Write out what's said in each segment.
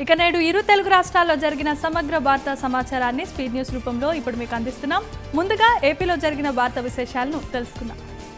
ఇక నేడు ఇరు తెలుగు రాష్ట్రాల్లో జరిగిన సమగ్ర వార్తా సమాచారాన్ని స్పీడ్ న్యూస్ రూపంలో ఇప్పుడు మీకు అందిస్తున్నాం ముందుగా ఏపీలో జరిగిన వార్తా విశేషాలను తెలుసుకుందాం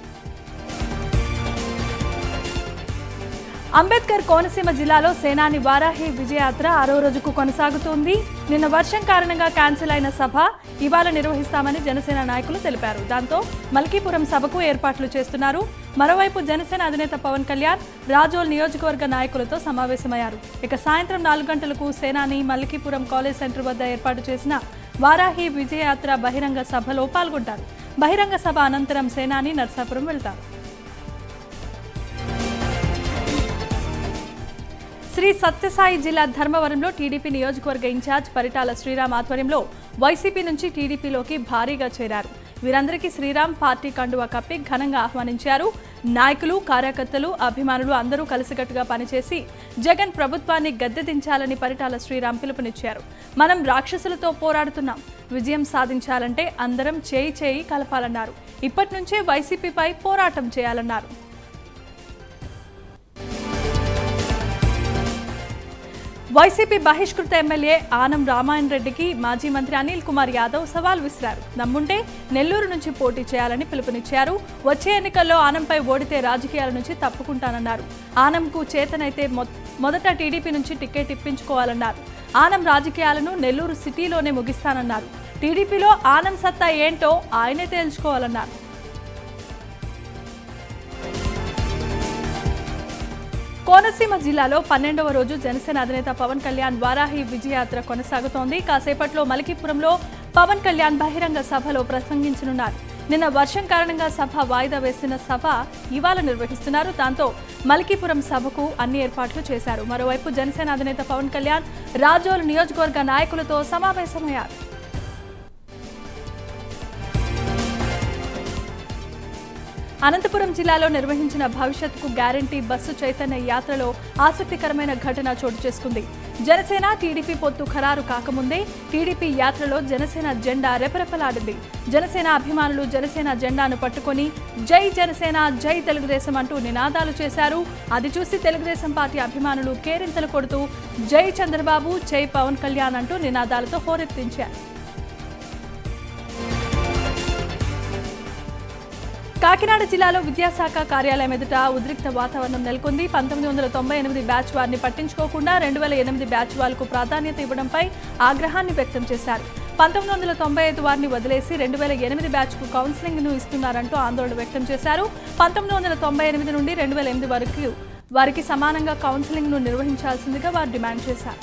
అంబేద్కర్ కోనసీమ జిల్లాలో సేనాని వారాహి విజయయాత్ర ఆరో రోజుకు కొనసాగుతోంది నిన్న వర్షం కారణంగా క్యాన్సిల్ అయిన సభ ఇవాళ నిర్వహిస్తామని జనసేన నాయకులు తెలిపారు దాంతో మల్కీపురం సభకు ఏర్పాట్లు చేస్తున్నారు మరోవైపు జనసేన అధినేత పవన్ కళ్యాణ్ రాజోల్ నియోజకవర్గ నాయకులతో సమావేశమయ్యారు ఇక సాయంత్రం నాలుగు గంటలకు సేనాని మల్కీపురం కాలేజ్ సెంటర్ వద్ద ఏర్పాటు చేసిన వారాహి విజయయాత్ర బహిరంగ సభలో పాల్గొంటారు బహిరంగ సభ అనంతరం సేనాని నర్సాపురం వెళ్తారు శ్రీ సత్యసాయి జిల్లా ధర్మవరంలో టీడీపీ నియోజకవర్గ ఇన్ఛార్జ్ పరిటాల శ్రీరామ్ ఆధ్వర్యంలో వైసీపీ నుంచి టీడీపీలోకి భారీగా చేరారు వీరందరికీ శ్రీరామ్ పార్టీ కండువా కప్పి ఘనంగా ఆహ్వానించారు నాయకులు కార్యకర్తలు అభిమానులు అందరూ కలిసికట్టుగా పనిచేసి జగన్ ప్రభుత్వాన్ని గద్దెదించాలని పరిటాల శ్రీరామ్ పిలుపునిచ్చారు మనం రాక్షసులతో పోరాడుతున్నాం విజయం సాధించాలంటే అందరం చేయి చేయి కలపాలన్నారు ఇప్పటి నుంచే వైసీపీపై పోరాటం చేయాలన్నారు వైసీపీ బహిష్కృత ఎమ్మెల్యే ఆనం రామాయణ రెడ్డికి మాజీ మంత్రి అనిల్ కుమార్ యాదవ్ సవాల్ విసిరారు దమ్ముంటే నెల్లూరు నుంచి పోటీ చేయాలని పిలుపునిచ్చారు వచ్చే ఎన్నికల్లో ఆనంపై ఓడితే రాజకీయాల నుంచి తప్పుకుంటానన్నారు ఆనంకు చేతనైతే మొ- మొదట టీడీపీ నుంచి టికెట్ ఇప్పించుకోవాలన్నారు ఆనం రాజకీయాలను నెల్లూరు సిటీలోనే ముగిస్తానన్నారు టీడీపీలో ఆనం సత్తా ఏంటో ఆయనే తేల్చుకోవాలన్నారు కోనసీమ జిల్లాలో పన్నెండవ రోజు జనసేన అధినేత పవన్ కళ్యాణ్ వారాహి విజయయాత్ర కొనసాగుతోంది కాసేపట్లో మలికిపురంలో పవన్ కళ్యాణ్ బహిరంగ సభలో ప్రసంగించనున్నారు నిన్న వర్షం కారణంగా సభ వాయిదా వేసిన సభ ఇవాళ నిర్వహిస్తున్నారు దాంతో మలికిపురం సభకు అన్ని ఏర్పాట్లు చేశారు మరోవైపు జనసేన అధినేత పవన్ కళ్యాణ్ రాజోలు నియోజకవర్గ నాయకులతో సమావేశమయ్యారు అనంతపురం జిల్లాలో నిర్వహించిన భవిష్యత్తుకు గ్యారంటీ బస్సు చైతన్య యాత్రలో ఆసక్తికరమైన ఘటన చోటు చేసుకుంది జనసేన టీడీపీ పొత్తు ఖరారు కాకముందే టీడీపీ యాత్రలో జనసేన జెండా రెపరెపలాడింది జనసేన అభిమానులు జనసేన జెండాను పట్టుకొని జై జనసేన జై తెలుగుదేశం అంటూ నినాదాలు చేశారు అది చూసి తెలుగుదేశం పార్టీ అభిమానులు కేరింతలు కొడుతూ జై చంద్రబాబు జై పవన్ కళ్యాణ్ అంటూ నినాదాలతో హోరెత్తించారు కాకినాడ జిల్లాలో విద్యాశాఖ కార్యాలయం ఎదుట ఉద్రిక్త వాతావరణం నెలకొంది పంతొమ్మిది వందల తొంభై ఎనిమిది బ్యాచ్ వారిని పట్టించుకోకుండా రెండు వేల ఎనిమిది బ్యాచ్ వాళ్లకు ప్రాధాన్యత ఇవ్వడంపై ఆగ్రహాన్ని వ్యక్తం చేశారు పంతొమ్మిది వందల తొంభై ఐదు వారిని వదిలేసి రెండు వేల ఎనిమిది బ్యాచ్కు కౌన్సిలింగ్ ను ఇస్తున్నారంటూ ఆందోళన వ్యక్తం చేశారు పంతొమ్మిది వందల తొంభై ఎనిమిది నుండి రెండు వేల ఎనిమిది వరకు వారికి సమానంగా కౌన్సిలింగ్ ను నిర్వహించాల్సిందిగా వారు డిమాండ్ చేశారు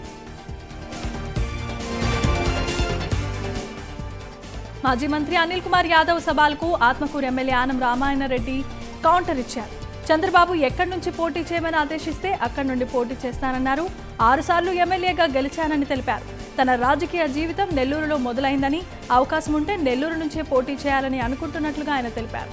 మాజీ మంత్రి అనిల్ కుమార్ యాదవ్ సవాల్కు ఆత్మకూరు ఎమ్మెల్యే ఆనం రామాయణ రెడ్డి కౌంటర్ ఇచ్చారు చంద్రబాబు ఎక్కడి నుంచి పోటీ చేయమని ఆదేశిస్తే అక్కడి నుండి పోటీ చేస్తానన్నారు ఆరుసార్లు ఎమ్మెల్యేగా గెలిచానని తెలిపారు తన రాజకీయ జీవితం నెల్లూరులో మొదలైందని అవకాశం ఉంటే నెల్లూరు నుంచే పోటీ చేయాలని అనుకుంటున్నట్లుగా ఆయన తెలిపారు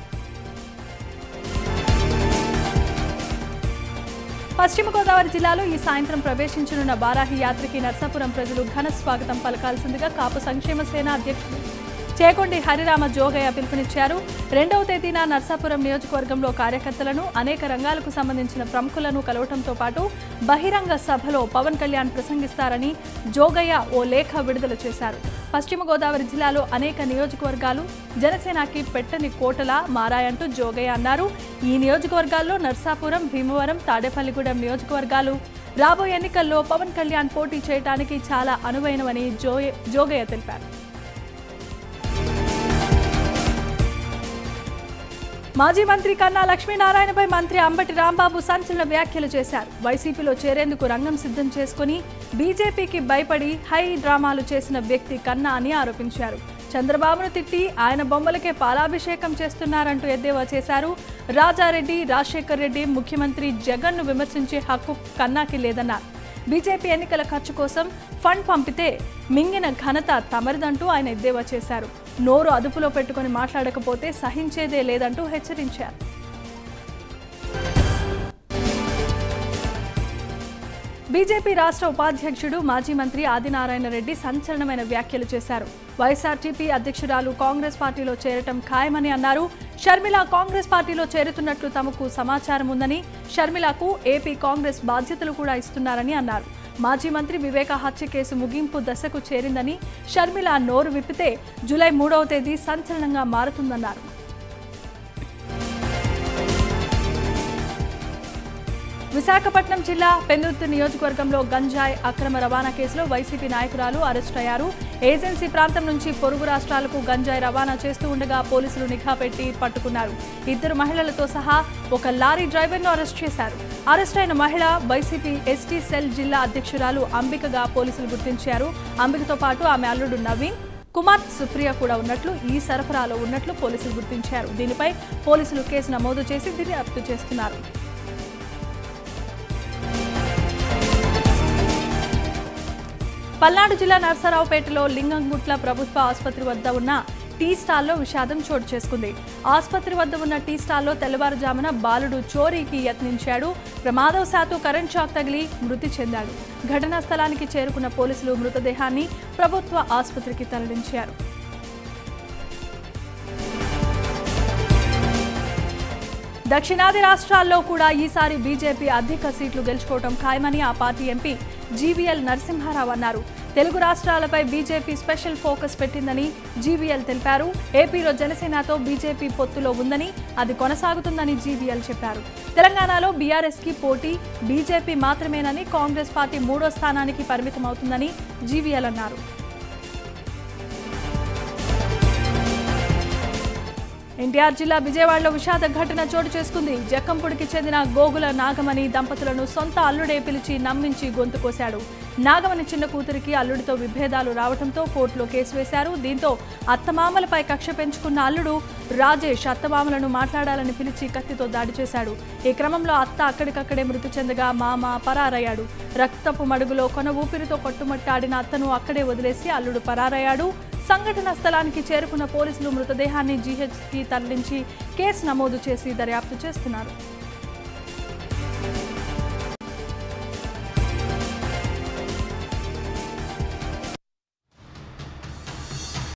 పశ్చిమ గోదావరి జిల్లాలో ఈ సాయంత్రం ప్రవేశించనున్న బారాహి యాత్రకి నర్సాపురం ప్రజలు ఘన స్వాగతం పలకాల్సిందిగా కాపు సంక్షేమ సేన అధ్యక్షుడు చేకొండి హరిరామ జోగయ్య పిలుపునిచ్చారు రెండవ తేదీన నర్సాపురం నియోజకవర్గంలో కార్యకర్తలను అనేక రంగాలకు సంబంధించిన ప్రముఖులను కలవటంతో పాటు బహిరంగ సభలో పవన్ కళ్యాణ్ ప్రసంగిస్తారని జోగయ్య ఓ లేఖ విడుదల చేశారు పశ్చిమ గోదావరి జిల్లాలో అనేక నియోజకవర్గాలు జనసేనకి పెట్టని కోటలా మారాయంటూ జోగయ్య అన్నారు ఈ నియోజకవర్గాల్లో నర్సాపురం భీమవరం తాడేపల్లిగూడెం నియోజకవర్గాలు రాబోయే ఎన్నికల్లో పవన్ కళ్యాణ్ పోటీ చేయడానికి చాలా అనువైనవని జోయ జోగయ్య తెలిపారు మాజీ మంత్రి కన్నా లక్ష్మీనారాయణపై మంత్రి అంబటి రాంబాబు సంచలన వ్యాఖ్యలు చేశారు వైసీపీలో చేరేందుకు రంగం సిద్ధం చేసుకుని బీజేపీకి భయపడి హై డ్రామాలు చేసిన వ్యక్తి కన్నా అని ఆరోపించారు చంద్రబాబును తిట్టి ఆయన బొమ్మలకే పాలాభిషేకం చేస్తున్నారంటూ ఎద్దేవా చేశారు రాజారెడ్డి రాజశేఖర్ రెడ్డి ముఖ్యమంత్రి జగన్ను విమర్శించే హక్కు కన్నాకి లేదన్నారు బీజేపీ ఎన్నికల ఖర్చు కోసం ఫండ్ పంపితే మింగిన ఘనత తమరిదంటూ ఆయన ఎద్దేవా చేశారు నోరు అదుపులో పెట్టుకొని మాట్లాడకపోతే సహించేదే లేదంటూ హెచ్చరించారు బీజేపీ రాష్ట్ర ఉపాధ్యక్షుడు మాజీ మంత్రి ఆదినారాయణ రెడ్డి సంచలనమైన వ్యాఖ్యలు చేశారు వైఎస్ఆర్టీపీ అధ్యక్షురాలు కాంగ్రెస్ పార్టీలో చేరటం ఖాయమని అన్నారు షర్మిల కాంగ్రెస్ పార్టీలో చేరుతున్నట్లు తమకు సమాచారం ఉందని షర్మిలకు ఏపీ కాంగ్రెస్ బాధ్యతలు కూడా ఇస్తున్నారని అన్నారు మాజీ మంత్రి వివేక హత్య కేసు ముగింపు దశకు చేరిందని షర్మిల నోరు విప్పితే జూలై మూడవ తేదీ సంచలనంగా మారుతుందన్నారు విశాఖపట్నం జిల్లా పెందుర్తి నియోజకవర్గంలో గంజాయి అక్రమ రవాణా కేసులో వైసీపీ నాయకురాలు అరెస్ట్ అయ్యారు ఏజెన్సీ ప్రాంతం నుంచి పొరుగు రాష్ట్రాలకు గంజాయి రవాణా చేస్తూ ఉండగా పోలీసులు నిఘా పెట్టి పట్టుకున్నారు ఇద్దరు మహిళలతో సహా ఒక లారీ డ్రైవర్ను అరెస్ట్ చేశారు అరెస్ట్ అయిన మహిళ వైసీపీ ఎస్టీ సెల్ జిల్లా అధ్యక్షురాలు అంబికగా పోలీసులు గుర్తించారు అంబికతో పాటు ఆమె అల్లుడు నవీన్ కుమార్ సుప్రియ కూడా ఉన్నట్లు ఈ సరఫరాలో ఉన్నట్లు పోలీసులు గుర్తించారు దీనిపై పోలీసులు కేసు నమోదు చేసి దర్యాప్తు చేస్తున్నారు పల్నాడు జిల్లా నర్సరావుపేటలో లింగంగుట్ల ప్రభుత్వ ఆసుపత్రి వద్ద ఉన్న టీ స్టాల్లో విషాదం చోటు చేసుకుంది ఆసుపత్రి వద్ద ఉన్న టీ స్టాల్లో తెల్లవారుజామున బాలుడు చోరీకి యత్నించాడు ప్రమాదవశాత్తు కరెంట్ షాక్ తగిలి మృతి చెందాడు ఘటనా స్థలానికి చేరుకున్న పోలీసులు మృతదేహాన్ని ప్రభుత్వ ఆసుపత్రికి తరలించారు దక్షిణాది రాష్ట్రాల్లో కూడా ఈసారి బీజేపీ అధిక సీట్లు గెలుచుకోవడం ఖాయమని ఆ పార్టీ ఎంపీ జీవీఎల్ నరసింహారావు అన్నారు తెలుగు రాష్ట్రాలపై బీజేపీ స్పెషల్ ఫోకస్ పెట్టిందని జీవీఎల్ తెలిపారు ఏపీలో జనసేనతో బీజేపీ పొత్తులో ఉందని అది కొనసాగుతుందని జీవీఎల్ చెప్పారు తెలంగాణలో బీఆర్ఎస్కి పోటీ బీజేపీ మాత్రమేనని కాంగ్రెస్ పార్టీ మూడో స్థానానికి పరిమితమవుతుందని జీవీఎల్ అన్నారు ఎన్టీఆర్ జిల్లా విజయవాడలో విషాద ఘటన చోటు చేసుకుంది జక్కంపుడికి చెందిన గోగుల నాగమణి దంపతులను సొంత అల్లుడే పిలిచి నమ్మించి గొంతు కోశాడు నాగమణి చిన్న కూతురికి అల్లుడితో విభేదాలు రావడంతో కోర్టులో కేసు వేశారు దీంతో అత్తమామలపై కక్ష పెంచుకున్న అల్లుడు రాజేష్ అత్తమామలను మాట్లాడాలని పిలిచి కత్తితో దాడి చేశాడు ఈ క్రమంలో అత్త అక్కడికక్కడే మృతి చెందగా మామ పరారయ్యాడు రక్తపు మడుగులో కొన ఊపిరితో కొట్టుమట్టాడిన అత్తను అక్కడే వదిలేసి అల్లుడు పరారయ్యాడు సంఘటన స్థలానికి చేరుకున్న పోలీసులు మృతదేహాన్ని జీహెచ్కి తరలించి కేసు నమోదు చేసి దర్యాప్తు చేస్తున్నారు